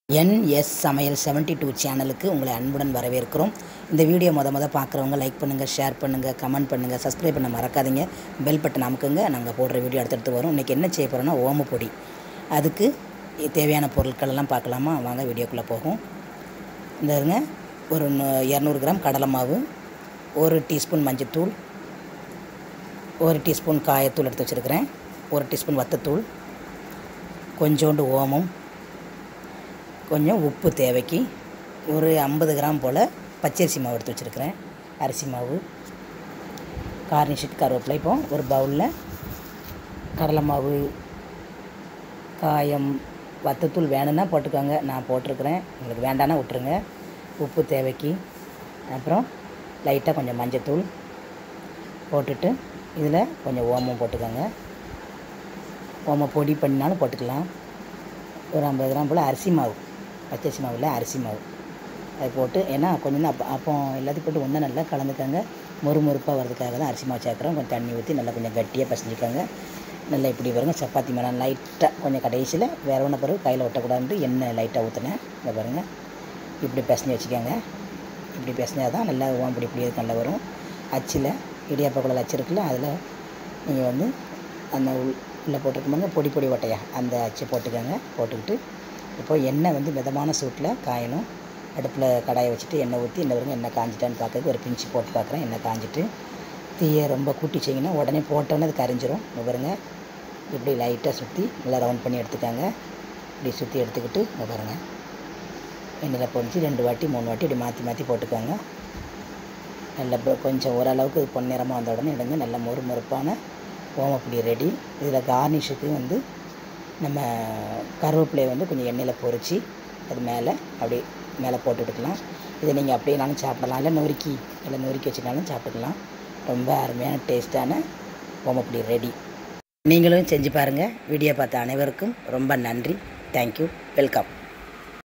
NS சமையல் seventy two சேனலுக்கு உங்களை அன்புடன் வரவேற்கிறோம் இந்த வீடியோ மொத மொதல் பார்க்குறவங்க லைக் பண்ணுங்கள் ஷேர் பண்ணுங்கள் கமெண்ட் பண்ணுங்கள் சப்ஸ்கிரைப் பண்ண மறக்காதீங்க பெல் பட்டன் அமுக்குங்க நாங்கள் போடுற வீடியோ அடுத்தடுத்து வரும் இன்றைக்கி என்ன செய்ய போகிறோன்னா ஓமப்பொடி அதுக்கு தேவையான பொருட்கள் எல்லாம் பார்க்கலாமா வாங்க வீடியோக்குள்ளே போகும் இந்த இருங்க ஒரு நூ- இரநூறு கிராம் கடலை மாவு ஒரு டீஸ்பூன் மஞ்சத்தூள் ஒரு டீஸ்பூன் காயத்தூள் எடுத்து வச்சுருக்கிறேன் ஒரு டீஸ்பூன் வத்தத்தூள் கொஞ்சோண்டு ஓமம் கொஞ்சம் உப்பு தேவைக்கு ஒரு ஐம்பது கிராம் போல் பச்சரிசி மாவு எடுத்து வச்சுருக்கிறேன் அரிசி மாவு கார்னிஷிட் கருவேப்பிலை இப்போ ஒரு பவுலில் கடலை மாவு காயம் வத்தத்தூள் வேணும்னா போட்டுக்கோங்க நான் போட்டிருக்கிறேன் உங்களுக்கு வேண்டாம்னா விட்டுருங்க உப்பு தேவைக்கு அப்புறம் லைட்டாக கொஞ்சம் மஞ்சத்தூள் போட்டுட்டு இதில் கொஞ்சம் ஓமம் போட்டுக்கோங்க ஓமம் பொடி பண்ணினாலும் போட்டுக்கலாம் ஒரு ஐம்பது கிராம் போல் அரிசி மாவு பச்சரிசி மாவில் அரிசி மாவு அது போட்டு ஏன்னா கொஞ்சம் அப்போ அப்போ எல்லாத்தையும் போட்டு ஒன்றா நல்லா கலந்துக்கங்க மொறு மொறுப்பாக வர்றதுக்காக தான் அரிசி மாவு சேர்க்குறோம் கொஞ்சம் தண்ணி ஊற்றி நல்லா கொஞ்சம் கட்டியாக பசஞ்சிக்கோங்க நல்லா இப்படி வருங்க சப்பாத்தி மேலே லைட்டாக கொஞ்சம் கடைசியில் வேற ஒன்று பிறகு கையில் ஒட்டக்கூடாதுன்ட்டு எண்ணெய் லைட்டாக ஊற்றினேன் இதை பாருங்கள் இப்படி பிசைஞ்சு வச்சுக்கோங்க இப்படி பிசைஞ்சா தான் நல்லா ஓம்படி இப்படி நல்லா வரும் அச்சில் இடியாப்ப குழல் அச்சு இருக்குல்ல அதில் நீங்கள் வந்து அந்த உள் உள்ளே போட்டிருக்கோங்க பொடி பொடி ஓட்டையா அந்த அச்சு போட்டுக்கோங்க போட்டுக்கிட்டு இப்போ எண்ணெய் வந்து மிதமான சூட்டில் காயணும் அடுப்பில் கடாயை வச்சுட்டு எண்ணெய் ஊற்றி என்ன வருங்க எண்ணெய் காஞ்சிட்டான்னு பார்க்கறதுக்கு ஒரு பிஞ்சு போட்டு பார்க்குறேன் எண்ணெய் காஞ்சிட்டு தீயை ரொம்ப கூட்டிச்சிங்கன்னா உடனே போட்டோன்னே அது கரிஞ்சிரும் இங்க பாருங்க இப்படி லைட்டாக சுற்றி நல்லா ரவுண்ட் பண்ணி எடுத்துக்கோங்க இப்படி சுற்றி எடுத்துக்கிட்டு இங்க பாருங்கள் எண்ணெயில் பொரிச்சு ரெண்டு வாட்டி மூணு வாட்டி இப்படி மாற்றி மாற்றி போட்டுக்கோங்க நல்ல ப- கொஞ்சம் ஓரளவுக்கு இது பொன்னிறமாக வந்த உடனே எடுங்க நல்ல மொறு மொறுப்பான ஓமப்பொடி ரெடி இதில் கார்னிஷுக்கு வந்து நம்ம கருவேப்பிலையை வந்து கொஞ்சம் எண்ணெயில் பொரிச்சு அது மேலே அப்படியே மேலே போட்டு விட்டுக்கலாம் இதை நீங்கள் அப்படியேனாலும் சாப்பிடலாம் இல்லை நொறுக்கி இல்லை நொறுக்கி வச்சுனாலும் சாப்பிட்டுக்கலாம் ரொம்ப அருமையான டேஸ்ட்டான ஓமப்பொடி ரெடி நீங்களும் செஞ்சு பாருங்கள் வீடியோ பார்த்த அனைவருக்கும் ரொம்ப நன்றி தேங்க்யூ வெல்கம்